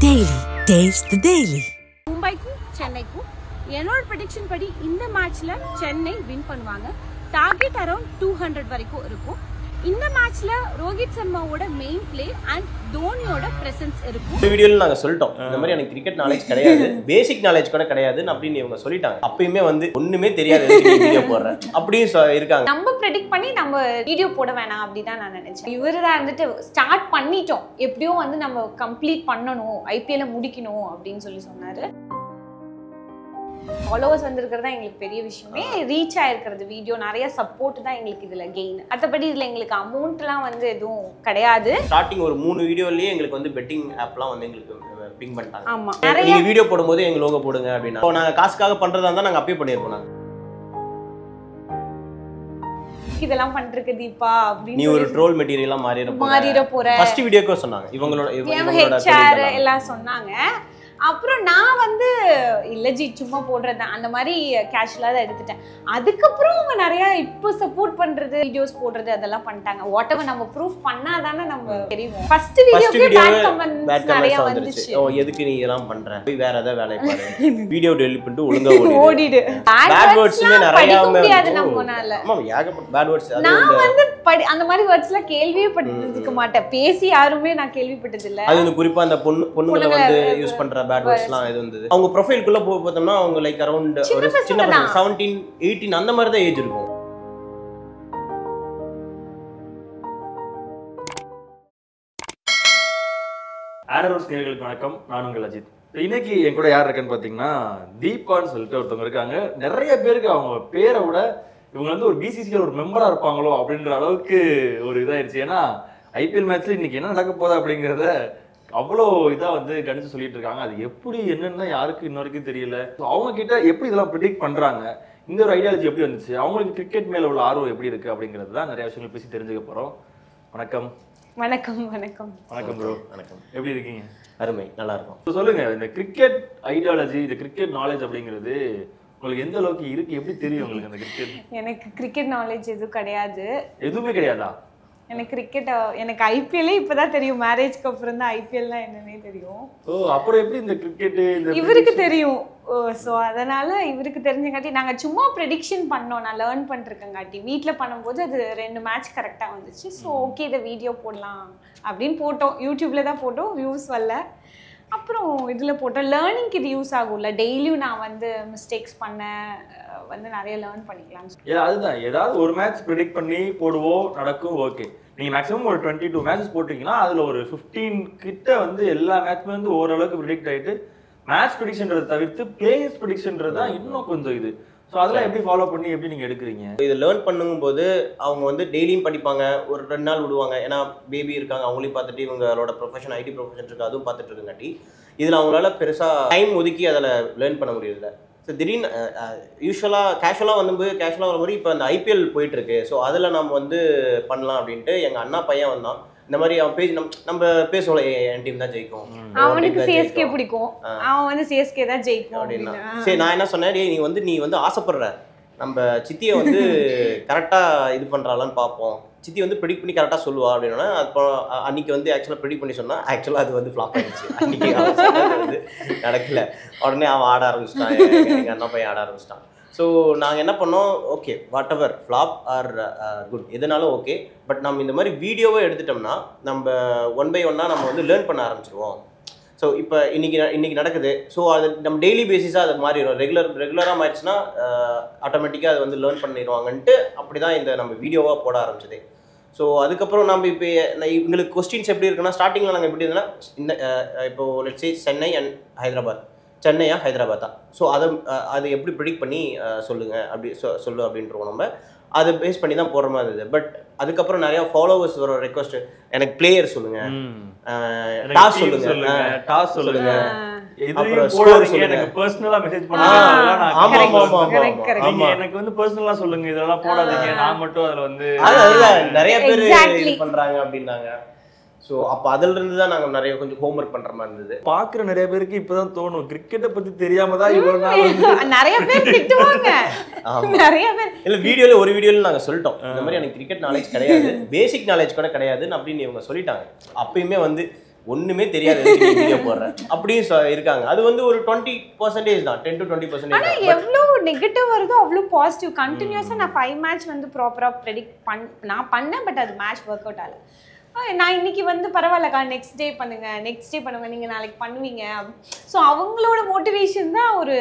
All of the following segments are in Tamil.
Daily. Taste the Daily. மும்பைக்கும் சென்னைக்கும் என்னோட ப்ரெடிக்ஷன் படி இந்த மேட்ச்ல சென்னை வின் பண்ணுவாங்க டார்கெட் அரௌண்ட் டூ ஹண்ட்ரட் வரைக்கும் இருக்கும் இந்த மேட்ச்ல ரோஹித் சர்மாவோட மெயின் பிளே அண்ட் தோனியோட பிரசன்ஸ் இருக்கும் இந்த வீடியோல நாங்க சொல்லிட்டோம் இந்த மாதிரி எனக்கு கிரிக்கெட் நாலேஜ் கிடையாது பேசிக் நாலேஜ் கூட கிடையாதுன்னு அப்படின்னு இவங்க சொல்லிட்டாங்க அப்பயுமே வந்து ஒண்ணுமே தெரியாது வீடியோ போடுறேன் அப்படியும் சொ- இருக்காங்க நம்ம ப்ரெடிக்ட் பண்ணி நம்ம வீடியோ போட வேணாம் அப்படிதான் நான் நினைச்சேன் இவரு தான் வந்துட்டு ஸ்டார்ட் பண்ணிட்டோம் எப்படியும் வந்து நம்ம கம்ப்ளீட் பண்ணணும் ஐபிஎல்ல முடிக்கணும் அப்படின்னு சொல்லி சொன்னாரு ஃபாலோவர்ஸ் வந்திருக்கிறது தான் எங்களுக்கு பெரிய விஷயமே ரீச் ஆயிருக்கிறது வீடியோ நிறைய சப்போர்ட் தான் எங்களுக்கு இதுல கெயின் மற்றபடி இதுல எங்களுக்கு அமௌண்ட்லாம் வந்து எதுவும் கிடையாது ஸ்டார்டிங் ஒரு மூணு வீடியோலயே எங்களுக்கு வந்து பெட்டிங் ஆப்லாம் வந்து எங்களுக்கு பிங் பண்ணிட்டாங்க ஆமா நிறைய நீங்க வீடியோ போடும்போது எங்க லோகோ போடுங்க அப்படின்னா இப்போ நாங்க காசுக்காக பண்றதா இருந்தா நாங்க அப்பயே பண்ணிருப்போம் நாங்க இதெல்லாம் பண்றது தீபா நீ அப்படின்னு ஒரு சொல்லி ட்ரோல் மெட்டீரியலா மாறிட மாறிட போற ஃபர்ஸ்ட் வீடியோக்கு சொன்னாங்க இவங்களோட இவ- இவங்களோட ஹெச்ஆர் colleague எல்லாம். எல்லாம் சொன்னாங்க அப்புறம் நான் வந்து இல்ல ஜி சும்மா போடுறது அந்த மாதிரி கேஷுவலா தான் எடுத்துட்டேன் அதுக்கப்புறம் அவங்க நிறைய இப்போ சப்போர்ட் பண்றது வீடியோஸ் போடுறது அதெல்லாம் பண்ணிட்டாங்க வாட் எவர் நம்ம ப்ரூஃப் பண்ணாதானே நம்ம தெரியும் ஃபர்ஸ்ட் ஃபர்ஸ்ட் வீடியோக்கு வீடியோ பேட் பேட் கமெண்ட்ஸ் நிறைய கமெண்ட்ஸ் வந்துச்சு வந்துருச்சு ஓ எதுக்கு நீ இதெல்லாம் பண்ற போய் வேற ஏதாவது வேலையை பாரு வீடியோ டெலிட் பண்ணிட்டு ஒழுங்கா ஓடி ஓடிடு பேட் பேட் வேர்ட்ஸ்மே வேர்ட்ஸ்லாம் நிறைய படிக்க முடியாது நம்மனால ஆமா ஏகப்பட்ட பேட் வேர்ட்ஸ் அது நான் இந்த- வந்து படி அந்த மாதிரி வேர்ட்ஸ்லாம் கேள்வியே பட்டிருக்க மாட்டேன் பேசி யாருமே நான் கேள்விப்பட்டது இல்ல அது வந்து குறிப்பா அந்த பொண்ணு பொண்ணுங்களை பொண்ணுங்களை வந்து யூஸ் பண்ற பேட் வேர்ட்ஸ்லாம் இது வந்தது அவங்க ப்ரொஃபைல்குள்ள போய் பார்த்தோம்னா அவங்க லைக் அரௌண்ட் சின்ன ஒரு பசங்க சின்ன பசங்க தான். செவன்டீன் எயிட்டீன் அந்த மாதிரி தான் ஏஜ் இருக்கும் ஆடரோஸ் நேர்களுக்கு வணக்கம் நான் உங்கள் அஜித் இப்ப இன்னைக்கு என் கூட யார் இருக்குன்னு பார்த்தீங்கன்னா தீபான்னு சொல்லிட்டு ஒருத்தவங்க இருக்காங்க நிறைய பேருக்கு அவங்க பேரை விட இவங்க வந்து ஒரு பிசிசியில் ஒரு மெம்பராக இருப்பாங்களோ அப்படின்ற அளவுக்கு ஒரு இதாயிருச்சு ஏன்னா ஐபிஎல் மேட்ச்ல இன்னைக்கு என்ன நடக்க போகுது அப்படிங்கிறத அவ்வளோ இதாக வந்து கணிச்சு சொல்லிட்டு இருக்காங்க அது எப்படி என்னன்னு யாருக்கு இன்ன வரைக்கும் தெரியல So, அவங்க கிட்ட எப்படி இதெல்லாம் ப்ரிடிக்ட் பண்றாங்க இந்த ஒரு ஐடியாலஜி எப்படி வந்துச்சு அவங்களுக்கு கிரிக்கெட் மேல உள்ள ஆர்வம் எப்படி இருக்கு அப்படிங்கிறது தான் நிறைய விஷயங்கள் பேசி தெரிஞ்சுக்க போறோம் வணக்கம் வணக்கம் வணக்கம் வணக்கம் ப்ரோ வணக்கம் எப்படி இருக்கீங்க அருமை நல்லா இருக்கும் So, சொல்லுங்க இந்த கிரிக்கெட் ஐடியாலஜி இந்த கிரிக்கெட் நாலேஜ் அப்படிங்கிறது உங்களுக்கு எந்த அளவுக்கு இருக்கு எப்படி தெரியும் உங்களுக்கு அந்த கிரிக்கெட் எனக்கு கிரிக்கெட் நாலேஜ் எதுவும் கிடையாது எதுவுமே கிடையாதா எனக்கு கிரிக்கெட் எனக்கு ஐபிஎல்லே இப்பதான் தெரியும் மேரேஜ்க்கு அப்புறம் தான் ஐபிஎல்னா என்னன்னே தெரியும் ஓ அப்புறம் எப்படி இந்த கிரிக்கெட் இந்த இவருக்கு தெரியும் ஸோ அதனால இவருக்கு தெரிஞ்சங்காட்டி நாங்க சும்மா ப்ரெடிக்ஷன் பண்ணோம் நான் லேர்ன் பண்ணிருக்கங்காட்டி வீட்டில் பண்ணும்போது அது ரெண்டு மேட்ச் கரெக்டாக வந்துச்சு ஸோ ஓகே இதை வீடியோ போடலாம் அப்படின்னு போட்டோம் யூடியூப்ல தான் போட்டோம் வியூஸ் வரல அப்புறம் இதில் போட்டோம் லேர்னிங்க்கு இது யூஸ் ஆகும்ல டெய்லியும் நான் வந்து மிஸ்டேக்ஸ் பண்ண அஹ் வந்து நிறைய லேர்ன் பண்ணிக்கலாம் ஏ, அதுதான் ஏதாவது ஒரு மேட்ச் ப்ரிடிக்ட் பண்ணி போடுவோம் நடக்கும் ஓகே நீங்க மேக்ஸிமம் ஒரு டுவெண்ட்டி டூ மேட்சஸ் போட்டீங்கன்னா அதுல ஒரு 15 கிட்ட வந்து எல்லா மேட்ச்மே வந்து ஓரளவுக்கு ப்ரிடிக்ட் ஆயிட்டு மேட்ச் ப்ரிடிக்ஷன்றதை தவிர்த்து பிளேயர்ஸ் ப்ரிடிக்ஷன்றது தான் இன்னும் கொஞ்சம் இது ஸோ அதெல்லாம் எப்படி ஃபாலோ பண்ணி எப்படி நீங்க எடுக்கிறீங்க இது லேர்ன் பண்ணும்போது அவங்க வந்து டெய்லியும் படிப்பாங்க ஒரு ரெண்டு நாள் விடுவாங்க ஏன்னா பேபி இருக்காங்க அவங்களையும் பார்த்துட்டு இவங்களோட ப்ரொஃபஷன் ஐடி ப்ரொஃபஷன் இருக்கு அதுவும் பார்த்துட்டு இருக்குங்காட்டி இதில் அவங்களால பெருசாக டைம் ஒதுக்கி அதில் லேர்ன் பண்ண முடியல ஸோ திடீர்னு யூஸ்வலாக கேஷுவலாக வரும்போது கேஷுவலாக வரும்போது இப்போ அந்த ஐபிஎல் போயிட்டு இருக்கு ஸோ அதில் நம்ம வந்து பண்ணலாம் அப்படின்ட்டு எங்கள் அண்ணா பையன் வந்தான் இந்த மாதிரி அவன் பேஜ் நம்ம நம்ம பேசுவோம் என் டீம் தான் ஜெயிக்கும் உன் team அவனுக்கு தான் சிஎஸ்கே ஜெயிக்கும். பிடிக்கும் ஆ. அவன் வந்து சிஎஸ்கே தான் ஜெயிக்கும் அப்படின்னா அப்படின்னு சரி நான் என்ன சொன்னேன் டேய் நீ வந்து நீ வந்து ஆசைப்படுற நம்ம சித்தியை வந்து கரெக்டாக இது பண்ணுறாளான்னு பார்ப்போம் சித்தி வந்து ப்ரிடிக் பண்ணி கரெக்டாக சொல்லுவா அப்படின்னா அப்போ அ- அன்னைக்கு வந்து ஆக்சுவலாக ப்ரிடிக் பண்ணி சொன்னா ஆக்சுவலாக அது வந்து ஃப்ளாப் ஆயிடுச்சு அன்னைக்கு அவன் சொன்னது வந்து நடக்கல உடனே அவன் ஆட ஆரம்பிச்சிட்டான் எங்கள் அண்ணா பையன் ஆட ஆரம்பிச்சிட்டான் ஸோ நாங்கள் என்ன பண்ணோம் okay whatever flop or good எதுனாலும் ஓகே பட் நம்ம இந்த மாதிரி வீடியோவை எடுத்துட்டோம்னா நம்ம ஒன் பை ஒன்னாக நம்ம வந்து லேர்ன் பண்ண ஆரம்பிச்சிருவோம் ஸோ இப்போ இன்னைக்கு ந- இன்னைக்கு நடக்குது ஸோ அது நம்ம டெய்லி பேசிஸாக அது மாறிடும் ரெகுலர் ரெகுலராக மாறிடுச்சுன்னா ஆட்டோமேட்டிக்காக அது வந்து லேர்ன் பண்ணிடுவாங்கன்ட்டு அப்படி தான் இந்த நம்ம வீடியோவாக போட ஆரம்பிச்சது ஸோ அதுக்கப்புறம் நம்ம இப்போ இவங்களுக்கு கொஸ்டின்ஸ் எப்படி இருக்குன்னா ஸ்டார்டிங்கில் நாங்கள் எப்படி இருந்தோம்னா இந்த அஹ், இப்போ லெட்ஸே சென்னை அண்ட் ஹைதராபாத் சென்னையா ஹைதராபாத்தா ஸோ அதை அஹ், அது எப்படி ப்ரிடிக்ட் பண்ணி அஹ், சொல்லுங்க அப்படி சொ- சொல்லு அப்படின்றோம் நம்ம அதை பேஸ் பண்ணி தான் போடுற மாதிரி இருந்தது பட் அதுக்கப்புறம் நிறையா ஃபாலோவர்ஸ் வர ரெக்வஸ்ட் எனக்கு பிளேயர் சொல்லுங்க டாஸ் சொல்லுங்க ஆ. டாஸ் சொல்லுங்க அப்புறம் எதுலயும் score போடாதீங்க சொல்லுங்க. எனக்கு பர்சனலா மெசேஜ் ஆ, பண்ணுங்க அதெல்லாம் நான் ஆமா, comment ஆமா, ஆமா, பண்ணுவேன். Correct, correct. நீங்க ஆமா. எனக்கு வந்து பர்சனலா சொல்லுங்க இதெல்லாம் போடாதீங்க நான் மட்டும் அதுல வந்து அது அதுதான் நிறைய பேர் Exactly. இது பண்றாங்க அப்படின்னாங்க ஸோ அப்போ அதுல இருந்து தான் நாங்கள் நிறைய கொஞ்சம் ஹோம்ஒர்க் பண்ற மாதிரி இருந்தது பாக்குற நிறைய பேருக்கு இப்பதான் தோணும் கிரிக்கெட்டை பத்தி தெரியாம தான் இவ்வளவு நாள் வந்து நிறைய பேர் திட்டுவாங்க ஆமா. நிறைய பேர் இல்ல வீடியோல ஒரு வீடியோல நாங்க சொல்லிட்டோம் இந்த மாதிரி எனக்கு கிரிக்கெட் நாலேஜ் கிடையாது பேசிக் நாலேஜ் கூட கிடையாதுன்னு அப்படின்னு இவங்க சொல்லிட்டாங்க அப்பயுமே வந்து ஒண்ணுமே தெரியாது வீடியோ போடுறேன் அப்படியும் சொ- இருக்காங்க அது வந்து ஒரு டுவெண்ட்டி பர்சன்டேஜ் தான் டென் டு டுவெண்ட்டி ஆனா பர்சன்டேஜ் எவ்வளோ நெகட்டிவ் வருதோ அவ்வளோ பாசிட்டிவ் கண்டினியூஸாக நான் ஃபைவ் மேட்ச் வந்து ப்ராப்பராக ப்ரெடிக்ட் பண் நான் பண்ணேன் பட் அது மேட்ச் ஒர்க் அவுட் ஆகல ஆ, நான் இன்னைக்கு வந்து பரவாயில்லக்கா நெக்ஸ்ட் டே பண்ணுங்க நெக்ஸ்ட் டே பண்ணுங்க நீங்க நாளைக்கு பண்ணுவீங்க ஸோ அவங்களோட மோட்டிவேஷன் தான் ஒரு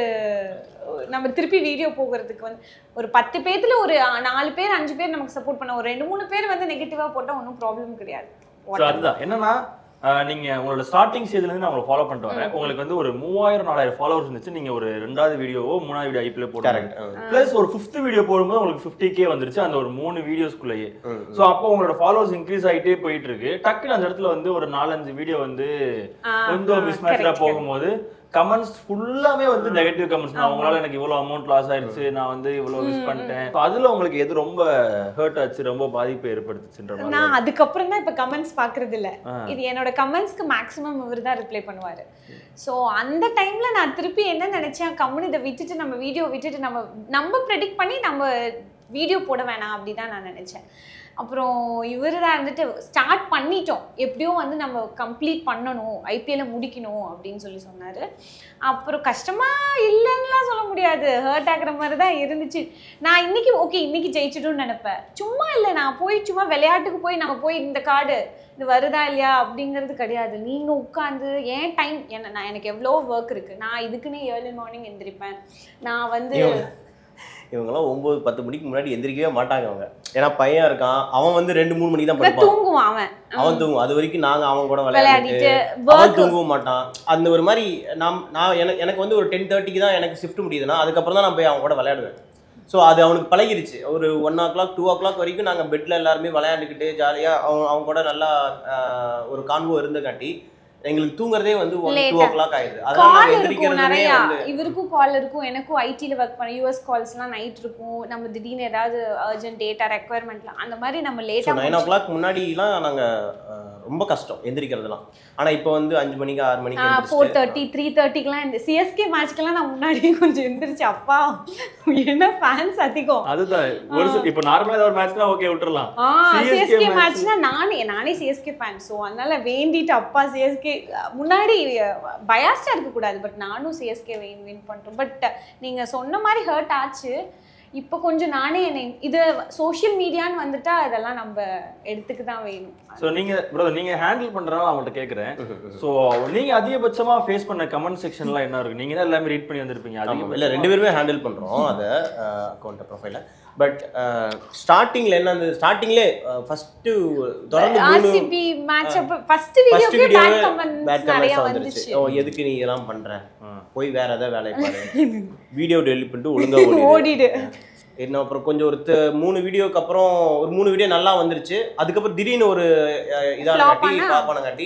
நம்ம திருப்பி வீடியோ போகிறதுக்கு வந்து ஒரு பத்து பேர்த்துல ஒரு ஆ, நாலு பேர் அஞ்சு பேர் நமக்கு சப்போர்ட் பண்ண ஒரு ரெண்டு மூணு பேர் வந்து நெகட்டிவா போட்டா ஒன்றும் ப்ராப்ளம் கிடையாது ஸோ அதுதான் என்னன்னா ஆஹ் நீங்க உங்களோட ஸ்டார்டிங் ஸ்டேஜ்ல இருந்து நான் உங்களை ஃபாலோ பண்ணிட்டு வரேன் உங்களுக்கு வந்து ஒரு மூவாயிரம் நாலாயிரம் ஃபாலோவர்ஸ் இருந்துச்சு நீங்க ஒரு ரெண்டாவது வீடியோவோ மூணாவது வீடியோ ஐபிஎல் போட்டாங்க கரெக்ட் பிளஸ் ஒரு ஃபிஃப்த் வீடியோ போடும்போது உங்களுக்கு ஃபிஃப்டி கே வந்துருச்சு அந்த ஒரு மூணு வீடியோஸ்குள்ளேயே ஸோ அப்போ உங்களோட ஃபாலோவர்ஸ் இன்க்ரீஸ் ஆகிட்டே போயிட்டு இருக்கு டக்குன்னு அந்த இடத்துல வந்து ஒரு நாலஞ்சு வீடியோ வந்து ஆ, கொஞ்சம் ஆ, மிஸ் மேட்ச்ல correct, போகும்போது கமெண்ட்ஸ் ஃபுல்லாவே வந்து நெகட்டிவ் கமெண்ட்ஸ் நான் உங்களால எனக்கு இவ்வளவு அமௌண்ட் லாஸ் ஆயிடுச்சு நான் வந்து இவ்வளவு மிஸ் பண்ணிட்டேன் So அதுல உங்களுக்கு எது ரொம்ப ஹர்ட் ஆச்சு ரொம்ப பாதிப்பு ஏற்படுத்துச்சுன்ற மாதிரி நான் அதுக்கப்புறம் தான் இப்போ கமெண்ட்ஸ் பார்க்கறது இல்ல ஆ. இது என்னோட கமெண்ட்ஸ்க்கு மேக்ஸிமம் இவர் தான் ரிப்ளை பண்ணுவாரு ஸோ அந்த டைம்ல நான் திருப்பி என்ன நினைச்சேன் கம்முன்னு இதை விட்டுட்டு நம்ம வீடியோ விட்டுட்டு நம்ம நம்ம ப்ரெடிக்ட் பண்ணி நம்ம வீடியோ போட வேணாம் அப்படி தான் நான் நினைச்சேன் அப்புறம் இவர் தான் இருந்துட்டு ஸ்டார்ட் பண்ணிட்டோம் எப்படியும் வந்து நம்ம கம்ப்ளீட் பண்ணணும் ஐபிஎல்ல முடிக்கணும் அப்படின்னு சொல்லி சொன்னாரு அப்புறம் கஷ்டமா இல்லைன்னுலாம் சொல்ல முடியாது ஹர்ட் ஆகுற மாதிரி தான் இருந்துச்சு நான் இன்னைக்கு ஓகே இன்னைக்கு ஜெயிச்சிடும்னு நினைப்பேன் சும்மா இல்லை நான் போய் சும்மா விளையாட்டுக்கு போய் நம்ம போய் இந்த கார்டு இது வருதா இல்லையா அப்படிங்கிறது கிடையாது நீங்க உட்காந்து ஏன் டைம் என்ன நான் எனக்கு எவ்வளோ ஒர்க் இருக்கு நான் இதுக்குன்னே ஏர்லி மார்னிங் எந்திரிப்பேன் நான் வந்து இவங்கெல்லாம் ஒன்பது பத்து மணிக்கு முன்னாடி எந்திரிக்கவே மாட்டாங்க அவங்க ஏன்னா பையன் இருக்கான் அவன் வந்து ரெண்டு மூணு மணிக்கு தான் அப்புறம் படிப்பான் தூங்குவான் அவன் அவன் தூங்கும் அது வரைக்கும் நாங்க அவன் கூட விளையாடிட்டு விளையாடிட்டு அவன் ஒர்க் தூங்கவும் மாட்டான் அந்த ஒரு மாதிரி நாம் நான் எனக்கு எனக்கு வந்து ஒரு டென் தேர்ட்டிக்கு தான் எனக்கு ஷிஃப்ட் முடியுதுன்னா அதுக்கப்புறம் தான் நான் போய் அவன் கூட விளையாடுவேன் ஸோ அது அவனுக்கு பழகிருச்சு ஒரு one o'clock two o'clock வரைக்கும் நாங்கள் பெட்டில் எல்லாருமே விளையாண்டுக்கிட்டு ஜாலியாக அவன் அவன் கூட நல்லா ஆஹ், ஒரு கான்வோ இருந்தங்காட்டி எங்களுக்கு தூங்குறதே வந்து one Late two o'clock ஆயிடுது அதனால கால் நாங்கள் இருக்கும் எந்திரிக்கிறதுமே நிறையா வந்து இவருக்கும் கால் இருக்கும் எனக்கும் ஐடியில் ஒர்க் பண்ண யூஎஸ் கால்ஸ்லாம் நைட் இருக்கும் நம்ம திடீர்னு ஏதாவது அர்ஜென்ட் டேட்டா ரெக்குவயர்மெண்ட்லாம் அந்த மாதிரி நம்ம ஸோ நைன் ஓ லேட்டாக கிளாக் முன்னாடிலாம் நாங்கள் ரொம்ப கஷ்டம் எந்திரிக்கிறதுலாம் ஆனால் இப்போ வந்து அஞ்சு மணிக்கு ஆறு மணிக்கு ஃபோர் எந்திரிச்சிட்டு, தேர்ட்டி த்ரீ தேர்ட்டிக்கெலாம் இந்த சிஎஸ்கே மேட்ச்க்கெல்லாம் நான் முன்னாடியே கொஞ்சம் எந்திரிச்சு அப்பா என்ன ஃபேன்ஸ் அதிகம் அதுதான் ஒரு சில- இப்ப நார்மலா ஏதாவது ஒரு மேட்ச்னா ஓகே விட்டுறலாம் ஆ CSK சிஎஸ்கே match- மேட்ச்னா நானே நானே சிஎஸ்கே ஃபேன் ஸோ அதனால வேண்டிட்டு அப்பா சிஎஸ்கே முன்னாடி பயாஸ்டா இருக்கக்கூடாது பட் நானும் சிஎஸ்கே வின் வின் பண்ணிட்டோம் பட் நீங்க சொன்ன மாதிரி ஹர்ட் ஆச்சு இப்போ கொஞ்சம் நானே என்னை இது சோஷியல் மீடியான்னு வந்துட்டா இதெல்லாம் நம்ம எடுத்துக்க தான் வேணும் சோ நீங்க பிரதர் நீங்க ஹேண்டில் பண்றதால அவங்கள்ட்ட கேக்குறேன் சோ நீங்க அதிகபட்சமா ஃபேஸ் பண்ண கமெண்ட் செக்ஷன்லாம் என்ன இருக்கு நீங்க தான் எல்லாமே ரீட் பண்ணி வந்திருப்பீங்க ஆமா, அதிகபட்சமா. இல்ல ரெண்டு பேருமே ஹேண்டில் பண்றோம் அதை அக்கௌண்ட் ப்ரொஃபைல பட் ஸ்டார்டிங்ல என்ன அந்த ஸ்டார்டிங்லே ஃபர்ஸ்ட் தொடர்ந்து மூணு ஆர்சிபி மேட்ச் அப்ப ஃபர்ஸ்ட் ஃபர்ஸ்ட் வீடியோக்கே வீடியோ பேட் பேட் கமெண்ட்ஸ் நிறைய கமெண்ட்ஸ் வந்துச்சு வந்துருச்சு ஓ எதுக்கு நீ இதெல்லாம் பண்ற ஆ. போய் வேற ஏதாவது வேலையை பாரு வீடியோ டெலிட் பண்ணிட்டு ஒழுங்கா ஓடி ஓடிடு என்ன அப்புறம் கொஞ்சம் ஒரு த- மூணு வீடியோக்கு அப்புறம் ஒரு மூணு வீடியோ நல்லா வந்துருச்சு அதுக்கப்புறம் திடீர்னு ஒரு அஹ், இதான Flop காட்டி ஆனா? ஃப்ளாப் ஆனங்காட்டி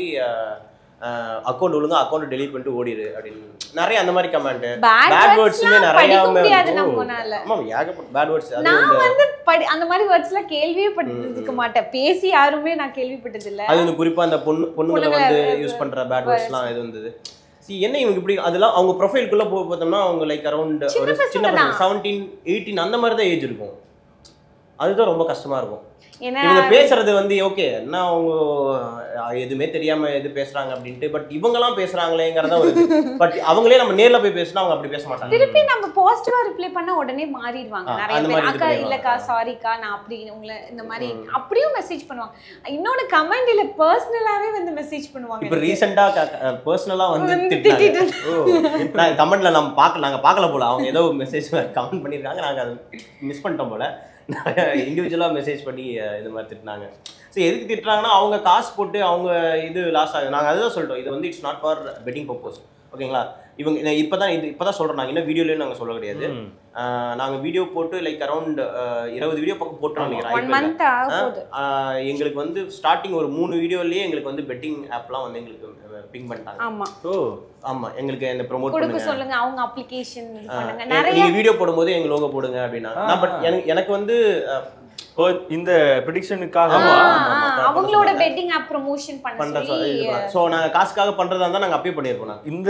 அக்கௌண்ட் ஒழுங்கா அக்கௌண்ட் டெலிட் பண்ணிட்டு ஓடிடு அப்படின்னு நிறைய அந்த மாதிரி கமெண்ட் பேட் Bad words வேர்ட்ஸ்லாம் மே நிறைய படிக்க முடியாது ஓ. நம்மனால ஆமா ஏகப்பட்ட பேட் வேர்ட்ஸ் அது நான் இந்த வந்து படி அந்த மாதிரி வேர்ட்ஸ்லாம் கேள்வியே பட்டிருக்க மாட்டேன் பேசி யாருமே நான் கேள்விப்பட்டது இல்ல அது வந்து குறிப்பா அந்த பொண்ணு பொண்ணுங்களை பொண்ணுங்களை வந்து அது- யூஸ் பண்ற பேட் வேர்ட்ஸ்லாம் இது வந்தது சி என்ன இவங்க இப்படி அதெல்லாம் அவங்க ப்ரொஃபைல்குள்ள போய் பார்த்தோம்னா அவங்க லைக் அரௌண்ட் சின்ன ஒரு பசங்க சின்ன பசங்க தான். செவன்டீன் எயிட்டீன் அந்த மாதிரி தான் ஏஜ் இருக்கும் அதுதான் ரொம்ப கஷ்டமா இருக்கும் ஏன்னா இவங்க பேசுறது வந்து ஓகே என்ன அவங்க அஹ், எதுவுமே தெரியாம எது பேசுறாங்க அப்படின்ட்டு பட் இவங்கெல்லாம் பேசுறாங்களேங்கிறத ஒரு பட் அவங்களே நம்ம நேர்ல போய் பேசினா அவங்க அப்படி பேச மாட்டாங்க திருப்பி நம்ம பாசிட்டிவா ரிப்ளை பண்ணா உடனே மாறிடுவாங்க ஆ, நிறைய அந்த பேர் மாதிரி இது அக்கா பண்ணிடுவாங்க. இல்லக்கா சாரிக்கா நான் அப்படி உங்களை இந்த மாதிரி அப்படியும் மெசேஜ் பண்ணுவாங்க இன்னொன்னு கமெண்ட் இல்ல பர்சனலாவே வந்து மெசேஜ் பண்ணுவாங்க இப்ப ரீசெண்டா பர்சனலா வந்து வந்து திட்டினாங்க திட்டிட்டு நான் கமெண்ட்ல நம்ம பார்க்கல நாங்க பார்க்கல போல அவங்க ஏதோ மெசேஜ் கமெண்ட் பண்ணிருக்காங்க நாங்க அதை மிஸ் பண்ணிட்டோம் போல இண்டிவிஜுவலா மெசேஜ் பண்ணி அஹ், இது மாதிரி திட்டினாங்க ஸோ எதுக்கு திட்டுறாங்கன்னா அவங்க காசு போட்டு அவங்க இது லாஸ் ஆகுது நாங்க அதுதான் சொல்லிட்டோம் இது வந்து it's not for betting purpose ஓகேங்களா இவங்க நான் இப்பதான் இது இப்பதான் சொல்றோம் நாங்க இன்னும் வீடியோலயும் நாங்க சொல்ல கிடையாது ம். ஆஹ் நாங்க வீடியோ போட்டு லைக் அரௌண்ட் இருபது வீடியோ பக்கம் போட்டோம் ஒன் நினைக்கிறேன் மந்த் ஆக போகுது ஆஹ் எங்களுக்கு வந்து ஸ்டார்டிங் ஒரு மூணு வீடியோலயே எங்களுக்கு வந்து பெட்டிங் ஆப்லாம் வந்து எங்களுக்கு பிங் பண்ணிட்டாங்க ஆமா ஓ ஆமா எங்களுக்கு இந்த ப்ரோமோட் கொடுக்க பண்ணுங்க சொல்லுங்க அவங்க அப்ளிகேஷன் பண்ணுங்க ஆஹ் நிறைய நீங்க வீடியோ போடும்போது எங்க லோகோ போடுங்க அப்படின்னா நான் பட் எனக்கு எனக்கு வந்து ஓ இந்த ப்ரிடிக்ஷனுக்காக ஆ, ஆமா, ஆ, ஆமா, ஆமா, அவங்களோட பண்ண பெட்டிங் ஆப் ப்ரொமோஷன் பண்ண பண்ற சொல்லி ஸோ நாங்க காசுக்காக பண்றதா இருந்தா நாங்க அப்பயே பண்ணியிருப்போம் நாங்க. இந்த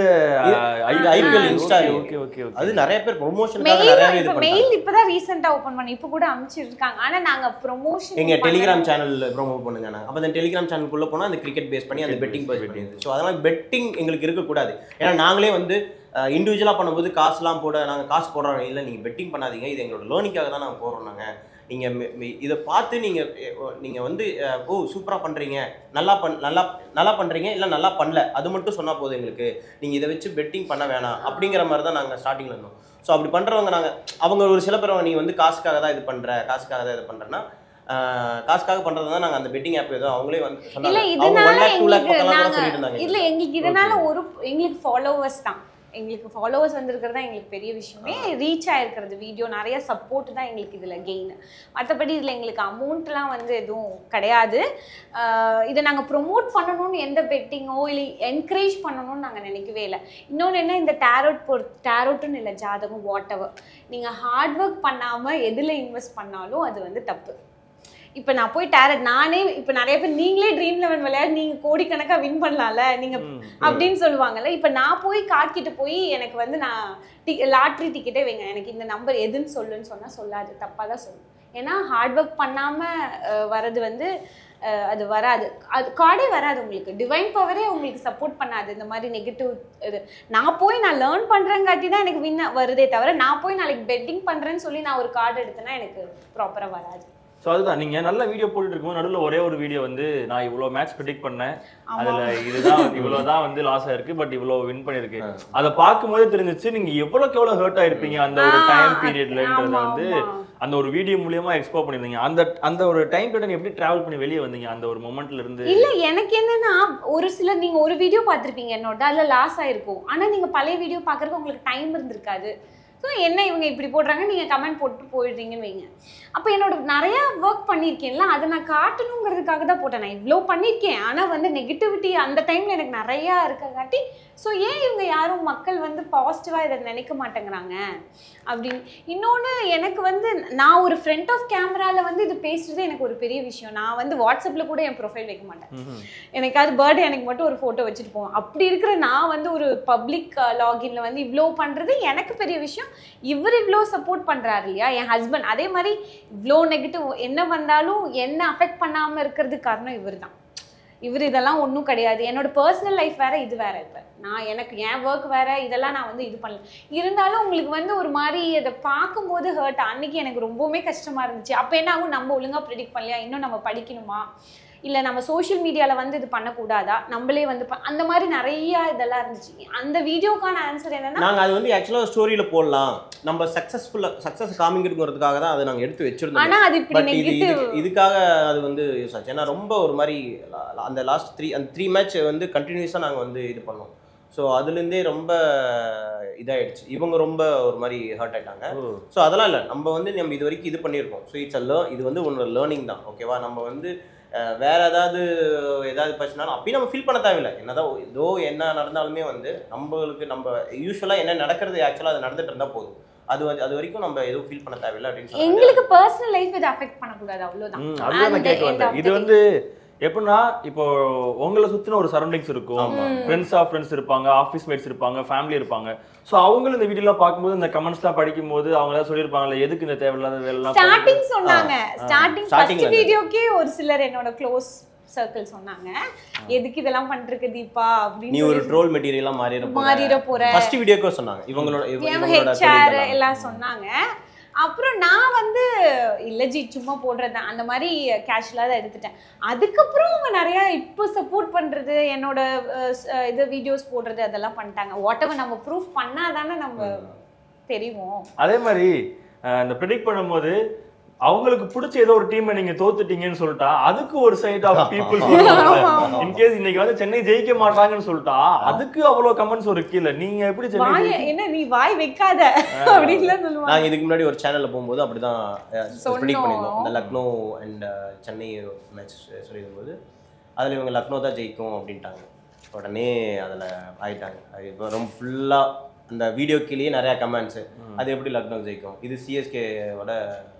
இது IPL Insta okay okay okay அது நிறைய பேர் ப்ரொமோஷனுக்காக மெயில் நிறையவே இது இப்ப பண்ணாங்க மெயில் இப்பதான் ரீசெண்டா ஓபன் பண்ணி இப்ப கூட அனுப்பிச்சிருக்காங்க ஆனா நாங்க ப்ரொமோஷன் எங்க டெலிகிராம் சேனல்ல ப்ரோமோட் பண்ணுங்க நாங்க அப்ப அந்த டெலிகிராம் சேனலுக்குள்ள போனா அந்த கிரிக்கெட் பேஸ் பண்ணி அந்த பெட்டிங் பேஸ் பண்ணி ஸோ அதனால பெட்டிங் எங்களுக்கு இருக்கக்கூடாது ஏன்னா நாங்களே வந்து இண்டிவிஜுவலாக பண்ணும்போது காசுலாம் போட நாங்க காசு போடுறோம் இல்லை நீங்க பெட்டிங் பண்ணாதீங்க இது எங்களோட லேர்னிங்காக தான் நாங்க போடுறோம் நாங்க நீங்க மெ- மெ- இதை பார்த்து நீங்க அஹ், நீங்க வந்து அஹ், ஓ சூப்பரா பண்றீங்க நல்லா பண் நல்லா நல்லா பண்றீங்க இல்ல நல்லா பண்ணல அது மட்டும் சொன்னா போதும் எங்களுக்கு நீங்க இதை வச்சு பெட்டிங் பண்ண வேணாம் அப்படிங்கிற மாதிரி தான் நாங்க ஸ்டார்டிங்ல இருந்தோம் ஸோ அப்படி பண்றவங்க நாங்க அவங்க ஒரு சில பேர் நீ வந்து காசுக்காக தான் இது பண்ற காசுக்காக தான் இது பண்றேன்னா ஆஹ், காசுக்காக பண்றது தான் நாங்க அந்த பெட்டிங் ஆப் ஏதோ அவங்களே வந்து இல்ல சொன்னாங்க அவங்க இதனால ஒன் லேக் டூ லேக் எங்களுக்கு பக்கம் நாங்க சொல்லிட்டு இருந்தாங்க இல்ல எங்களுக்கு இதனால ஒரு எங்களுக்கு ஃபாலோவர்ஸ் தான் எங்களுக்கு ஃபாலோவர்ஸ் வந்திருக்கிறது தான் எங்களுக்கு பெரிய விஷயமே ரீச் ஆயிருக்கிறது வீடியோ நிறைய சப்போர்ட் தான் எங்களுக்கு இதுல கெயின் மற்றபடி இதுல எங்களுக்கு அமௌண்ட்லாம் வந்து எதுவும் கிடையாது ஆஹ் இதை நாங்க ப்ரொமோட் பண்ணணும்னு எந்த பெட்டிங்கோ இல்லை என்கரேஜ் பண்ணணும்னு நாங்க நினைக்கவே இல்லை இன்னொன்று என்ன இந்த டேரோட் பொறு டேரோட்டுன்னு இல்லை ஜாதகம் வாட் எவர் நீங்கள் ஹார்ட் ஒர்க் பண்ணாமல் எதில் இன்வெஸ்ட் பண்ணாலும் அது வந்து தப்பு இப்போ நான் போய் டேரட் நானே இப்போ நிறைய பேர் நீங்களே ட்ரீம் லெவன் விளையாடி நீங்கள் கோடிக்கணக்காக வின் பண்ணலாம்ல நீங்கள் அப்படின்னு சொல்லுவாங்கல்ல இப்போ நான் போய் காட்டிட்டு போய் எனக்கு வந்து நான் டி லாட்ரி டிக்கெட்டே வைங்க எனக்கு இந்த நம்பர் எதுன்னு சொல்லுன்னு சொன்னால் சொல்லாது தப்பாக தான் சொல்லும் ஏன்னா ஹார்ட் ஒர்க் பண்ணாமல் வர்றது வந்து அஹ், அது வராது அது கார்டே வராது உங்களுக்கு டிவைன் பவரே உங்களுக்கு சப்போர்ட் பண்ணாது இந்த மாதிரி நெகட்டிவ் இது நான் போய் நான் லேர்ன் பண்ணுறேங்காட்டி தான் எனக்கு வின் வருதே தவிர நான் போய் நாளைக்கு பெட்டிங் பண்ணுறேன்னு சொல்லி நான் ஒரு கார்டு எடுத்தேன்னா எனக்கு ப்ராப்பராக வராது ஸோ அதுதான் நீங்க நல்ல வீடியோ போட்டுட்டு இருக்கும்போது நடுவில் ஒரே ஒரு வீடியோ வந்து நான் இவ்வளோ மேட்ச் ப்ரிடிக்ட் பண்ணேன் அதுல இதுதான் இவ்வளவுதான் வந்து லாஸ் ஆயிருக்கு பட் இவ்வளவு வின் பண்ணிருக்கு அதை பார்க்கும்போதே தெரிஞ்சிச்சு நீங்க எவ்வளவுக்கு எவ்வளவு ஹர்ட் ஆயிருப்பீங்க அந்த ஒரு ஆ, டைம் பீரியட்லன்றத ஆமா, வந்து ஆமா. அந்த ஒரு வீடியோ மூலியமா எக்ஸ்ப்ளோர் பண்ணிருந்தீங்க அந்த அந்த ஒரு டைம் பீரியட் எப்படி டிராவல் பண்ணி வெளியே வந்தீங்க அந்த ஒரு மொமெண்ட்ல இருந்து இல்ல எனக்கு என்னன்னா ஒரு சிலர் நீங்க ஒரு வீடியோ பார்த்திருப்பீங்க என்னோட அதுல லாஸ் ஆயிருக்கும் ஆனா நீங்க பழைய வீடியோ பார்க்கறதுக்கு உங்களுக்கு டைம் இருந்திருக்காது ஸோ என்ன இவங்க இப்படி போடுறாங்க நீங்க கமெண்ட் போட்டு போயிடுறீங்கன்னு வைங்க அப்போ என்னோட நிறைய ஒர்க் பண்ணியிருக்கேன்ல அதை நான் காட்டணுங்கிறதுக்காக தான் போட்டேன் நான் இவ்வளோ பண்ணியிருக்கேன் ஆனா வந்து நெகட்டிவிட்டி அந்த டைம்ல எனக்கு நிறையா இருக்கங்காட்டி ஸோ ஏன் இவங்க யாரும் மக்கள் வந்து பாசிட்டிவா இதை நினைக்க மாட்டேங்கிறாங்க அப்படின்னு இன்னொன்று எனக்கு வந்து நான் ஒரு ஃப்ரண்ட் ஆஃப் கேமரால வந்து இது பேசுறது எனக்கு ஒரு பெரிய விஷயம் நான் வந்து வாட்ஸ்அப்ல கூட என் ப்ரொஃபைல் வைக்க மாட்டேன் ம்ஹும். எனக்காவது பர்த்டே எனக்கு மட்டும் ஒரு ஃபோட்டோ வச்சுட்டு போவோம் அப்படி இருக்கிற நான் வந்து ஒரு பப்ளிக் லாகின்ல வந்து இவ்வளோ பண்ணுறது எனக்கு பெரிய விஷயம் இவர் இவ்வளோ சப்போர்ட் பண்ணுறாரு இல்லையா என் ஹஸ்பண்ட் அதே மாதிரி இவ்வளோ நெகட்டிவ் என்ன வந்தாலும் என்ன அஃபெக்ட் பண்ணாமல் இருக்கிறதுக்கு காரணம் இவர் தான் இவர் இதெல்லாம் ஒன்றும் கிடையாது என்னோட பர்சனல் லைஃப் வேற இது வேற இப்போ நான் எனக்கு என் ஒர்க் வேற இதெல்லாம் நான் வந்து இது பண்ணல இருந்தாலும் உங்களுக்கு வந்து ஒரு மாதிரி அதை பார்க்கும்போது ஹர்ட் அன்னைக்கு எனக்கு ரொம்பவுமே கஷ்டமா இருந்துச்சு அப்போ என்ன ஆகும் நம்ம ஒழுங்கா ப்ரிடிக்ட் பண்ணலையா இன்னும் நம்ம படிக்கணுமா இல்லை நம்ம சோஷியல் மீடியாவில் வந்து இது பண்ணக்கூடாதா நம்மளே வந்து ப- அந்த மாதிரி நிறைய இதெல்லாம் இருந்துச்சு அந்த வீடியோக்கான ஆன்சர் என்னன்னா நாங்க அது வந்து ஆக்சுவலாக ஸ்டோரியில போடலாம் நம்ம சக்ஸஸ்ஃபுல்லா சக்ஸஸ் காமிங்கிறதுக்காக தான் அதை நாங்க எடுத்து வச்சிருந்தோம் ஆனா அது இப்படி பட் இது நெகட்டிவ் இதுக்கு- இதுக்காக அது வந்து யூஸ் ஆச்சு ஏன்னா ரொம்ப ஒரு மாதிரி லா- லா- அந்த லாஸ்ட் த்ரீ அந்த த்ரீ மேட்ச் வந்து கண்டினியூஸாக நாங்கள் வந்து இது பண்ணோம் ஸோ அதுலேருந்தே ரொம்ப இதாயிடுச்சு இவங்க ரொம்ப ஒரு மாதிரி ஹர்ட் ஆயிட்டாங்க ஓ. ஸோ அதெல்லாம் இல்லை நம்ம வந்து நம்ம இது வரைக்கும் இது பண்ணியிருக்கோம் ஸோ இட்ஸ் அ லேர்ன் இது வந்து உன்னோட லேர்னிங் தான் ஓகேவா நம்ம வந்து அஹ், வேற ஏதாவது ஏதாவது பிரச்சனாலும் அப்பயும் நம்ம ஃபீல் பண்ண தேவையில்லை என்னதான் ஏதோ என்ன நடந்தாலுமே வந்து நம்மளுக்கு நம்ம யூஸ்வலாக என்ன நடக்கிறது ஆக்சுவலாக அது நடந்துட்டு இருந்தால் போதும் அது வந்து- அது வரைக்கும் நம்ம எதுவும் ஃபீல் பண்ண தேவையில்லை அப்படின்னு சொன்னாங்க எங்களுக்கு பர்சனல் லைஃப் இதை அஃபெக்ட் பண்ணக்கூடாது அவ்வளவுதான் ம், அதுதான் நான் And கேட்க end வந்தேன் of இது the வந்து எப்படின்னா இப்போ உங்களை சுத்தின ஒரு சரௌண்டிங்ஸ் இருக்கும் ஆமா. ஃப்ரெண்ட்ஸ் ஆஃப் ஃப்ரெண்ட்ஸ் இருப்பாங்க ஆஃபீஸ் மேட்ஸ் இருப்பாங்க ஃபேமிலி இருப்பாங்க ஸோ அவங்களும் இந்த வீடியோலாம் பார்க்கும்போது இந்த கமெண்ட்ஸ்லாம் படிக்கும்போது அவங்க ஏதாவது சொல்லியிருப்பாங்கல்ல எதுக்கு இந்த தேவையில்லாத வேலைலாம் ஸ்டார்டிங் சொன்னாங்க ஸ்டார்டிங் Starting ஃபர்ஸ்ட் ல வீடியோக்கே ஒரு சிலர் என்னோட க்ளோஸ் சர்க்கிள் சொன்னாங்க எதுக்கு இதெல்லாம் பண்றதுக்கு தீபா நீ அப்படின்னு ஒரு சொல்லி ட்ரோல் மெட்டீரியலா மாறிட மாறிட போற. ஃபர்ஸ்ட் வீடியோக்கு சொன்னாங்க இவங்களோட இவ- இவங்களோட ஹெச்ஆர் colleague எல்லாம் சொன்னாங்க அப்புறம் நான் வந்து இல்ல ஜி சும்மா போடுறது அந்த மாதிரி கேஷுவலாக தான் எடுத்துட்டேன் அதுக்கப்புறம் அவங்க நிறைய இப்போ சப்போர்ட் பண்றது என்னோட அஹ், ஸ்- அஹ், இது வீடியோஸ் போடுறது அதெல்லாம் பண்ணிட்டாங்க வாட் எவர் நம்ம ப்ரூஃப் பண்ணாதானே நம்ம தெரியும் அதே மாதிரி அஹ், இந்த ப்ரிடிக்ட் பண்ணும்போது அவங்களுக்கு பிடிச்ச ஏதோ ஒரு டீமை நீங்க தோத்துட்டீங்கன்னு சொல்லிட்டா அதுக்கு ஒரு சைட் ஆஃப் பீப்புள் சொல்லுவாங்க இன்கேஸ் இன்னைக்கு வந்து சென்னை ஜெயிக்க மாட்டாங்கன்னு சொல்லிட்டா அதுக்கு அவ்வளவு கமெண்ட்ஸ் ஒரு கீழே நீங்க எப்படி சென்னை வாய ஜெயிக்க- என்ன நீ வாய் வைக்காத அப்படின்லாம் சொல்லுவாங்க நாங்க இதுக்கு முன்னாடி ஒரு சேனல்ல போகும்போது அப்படிதான் ப்ரிடிக் சொன்னோம். பண்ணியிருந்தோம் இந்த லக்னோ அண்ட் சென்னை மேட்ச் சொல்லியிருக்கும்போது அதுல இவங்க லக்னோ தான் ஜெயிக்கும் அப்படின்ட்டாங்க உடனே அதுல ஆயிட்டாங்க அது இப்போ ரொம்ப ஃபுல்லா அந்த வீடியோ கீழேயே நிறைய கமெண்ட்ஸ் அது எப்படி லக்னோ ஜெயிக்கும் இது சிஎஸ்கேவோட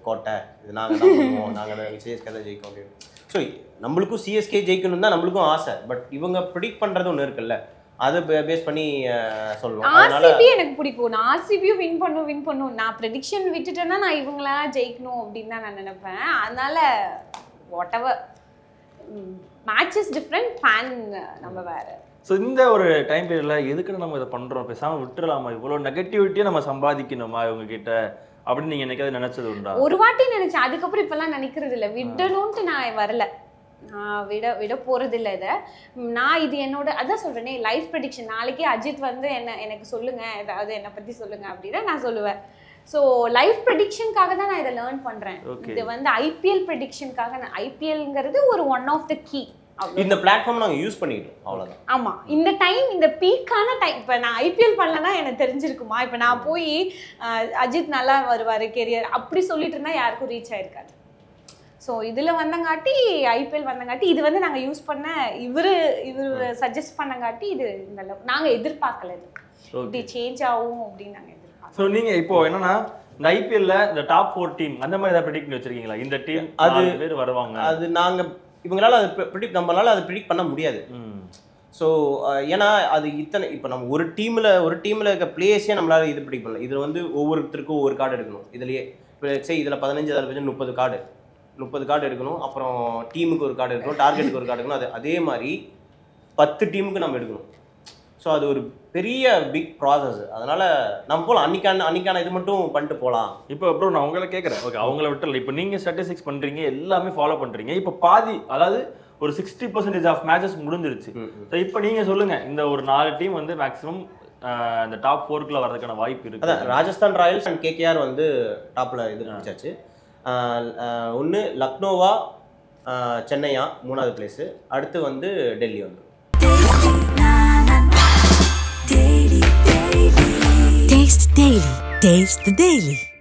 கோட்டை இது நாங்கள் தான் பண்ணுவோம் நாங்கள் சிஎஸ்கே தான் ஜெயிக்கும் அப்படின்னு ஸோ நம்மளுக்கும் சிஎஸ்கே ஜெயிக்கணும் தான் நம்மளுக்கும் ஆசை பட் இவங்க ப்ரிடிக்ட் பண்ணுறது ஒன்று இருக்குல்ல அதை பேஸ் பண்ணி அஹ், சொல்லுவோம் அதனால ஆர்சிபி எனக்கு பிடிக்கும் நான் ஆர்சிபியும் வின் பண்ணும் வின் பண்ணும் நான் ப்ரெடிக்ஷன் விட்டுட்டேன்னா நான் இவங்களா ஜெயிக்கணும் அப்படின்னு தான் நான் நினைப்பேன் அதனால whatever matches different fan நம்ம வேற ஸோ இந்த ஒரு டைம் பீரியட்ல எதுக்கு நம்ம இதை பண்றோம் பேசாம விட்டுறலாமா இவ்வளோ நெகட்டிவிட்டியை நம்ம சம்பாதிக்கணுமா இவங்க கிட்ட அப்படின்னு நீங்க என்னைக்காவது நினைச்சது உண்டா ஒரு வாட்டி நினைச்சேன் அதுக்கப்புறம் இப்பெல்லாம் நினைக்கிறது இல்ல விடணும்ட்டு நான் வரல நான் விட விட போறது இல்ல இதை நான் இது என்னோட அதான் சொல்றேனே லைஃப் ப்ரெடிக்ஷன் நாளைக்கே அஜித் வந்து என்ன எனக்கு சொல்லுங்க ஏதாவது என்னை பத்தி சொல்லுங்க அப்படின்னா நான் சொல்லுவேன் ஸோ லைஃப் ப்ரெடிக்ஷனுக்காக தான் நான் இதை லேர்ன் பண்றேன் Okay. இது வந்து ஐபிஎல் ப்ரெடிக்ஷனுக்காக நான் ஐபிஎல்ங்கிறது ஒரு ஒன் ஆஃப் த கீ இந்த பிளாட்ஃபார்ம் நாங்கள் யூஸ் பண்ணிக்கிட்டோம் அவ்வளோதான் ஆமா இந்த டைம் இந்த பீக்கான டைம் இப்போ நான் ஐபிஎல் பண்ணலன்னா எனக்கு தெரிஞ்சிருக்குமா இப்போ நான் போய் அஹ், அஜித் நல்லா வருவார் கெரியர் அப்படி சொல்லிட்டு இருந்தா யாருக்கும் ரீச் ஆயிருக்காது ஸோ இதில் வந்தங்காட்டி ஐபிஎல் வந்தங்காட்டி இது வந்து நாங்கள் யூஸ் பண்ண இவர் இவர் சஜஸ்ட் பண்ணங்காட்டி இது இந்த அளவு நாங்கள் எதிர்பார்க்கல இது இப்படி சேஞ்ச் ஆகும் அப்படின்னு நாங்கள் எதிர்பார்க்கல ஸோ நீங்க இப்போ என்னன்னா இந்த ஐபிஎல்ல இந்த டாப் ஃபோர் டீம் அந்த மாதிரி ஏதாவது ப்ரெடிக்ட் வச்சிருக்கீங்களா இந்த டீம் அது- அது பேர் வருவாங்க அது நாங்கள் இவங்களால அது ப்ரிடிக்ட் நம்மளால அதை ப்ரிடிக்ட் பண்ண முடியாது ம். ஸோ ஏன்னா அது இத்தனை இப்போ நம்ம ஒரு டீமில் ஒரு டீமில் இருக்க பிளேஸே நம்மளால இது ப்ரிடிக்ட் பண்ணல இதில் வந்து ஒவ்வொருத்தருக்கும் ஒவ்வொரு கார்டு எடுக்கணும் இதுலயே இப்போ சரி இதில் பதினஞ்சு அதில் பதினஞ்சு முப்பது கார்டு முப்பது கார்டு எடுக்கணும் அப்புறம் டீமுக்கு ஒரு கார்டு எடுக்கணும் டார்கெட்டுக்கு ஒரு கார்டு எடுக்கணும் அது அதே மாதிரி பத்து டீமுக்கு நம்ம எடுக்கணும் ஸோ அது ஒரு பெரிய பிக் ப்ராசஸ் அதனால நம்ம போகலாம் அன்னைக்கான அன்னைக்கான இது மட்டும் பண்ணிட்டு போகலாம் இப்போ ப்ரோ நான் உங்களை கேட்குறேன் ஓகே அவங்கள விட்டுல இப்போ நீங்க ஸ்டாட்டிஸ்டிக்ஸ் பண்றீங்க எல்லாமே ஃபாலோ பண்றீங்க இப்போ பாதி அதாவது ஒரு சிக்ஸ்டி பர்சன்டேஜ் ஆஃப் மேட்சஸ் முடிஞ்சிருச்சு ஸோ இப்போ நீங்க சொல்லுங்க இந்த ஒரு நாலு டீம் வந்து மேக்ஸிமம் இந்த டாப் ஃபோர்க்குள்ள வரதுக்கான வாய்ப்பு இருக்கு அதான் ராஜஸ்தான் ராயல்ஸ் அண்ட் கேகேஆர் வந்து டாப்பில் இது பிடிச்சாச்சு ஒன்று லக்னோவா ஆஹ் சென்னையா மூணாவது பிளேஸு அடுத்து வந்து டெல்லி வந்து Taste Daily. Taste the Daily.